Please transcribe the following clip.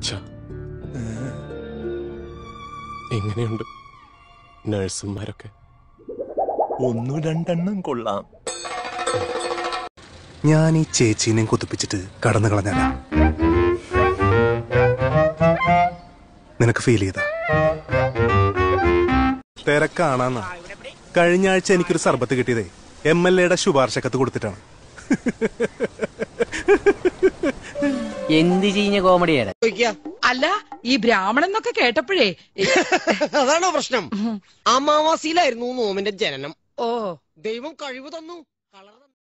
അച്ഛ എങ്ങനെയുണ്ട് നഴ്സുമാരൊക്കെ ഒന്നു രണ്ടെണ്ണം കൊള്ളാം ഞാൻ ഈ ചേച്ചീനെയും കൊതിപ്പിച്ചിട്ട് കടന്നു കളഞ്ഞാലാ നിനക്ക് ഫീൽ ചെയ്ത തിരക്കാണാന്ന കഴിഞ്ഞ ആഴ്ച എനിക്കൊരു സർബത്ത് കിട്ടിയതേ എം എൽ എയുടെ ശുപാർശക്കത്ത് കൊടുത്തിട്ടാണ് എന്ത് ചീഞ്ഞ കോമഡിയാണ് അല്ല ഈ ബ്രാഹ്മണൻ എന്നൊക്കെ കേട്ടപ്പോഴേ അതാണോ പ്രശ്നം അമാവാസിയിലായിരുന്നു നോമിന്റെ ജനനം ഓ ദൈവം കഴിവ് തന്നു കളർ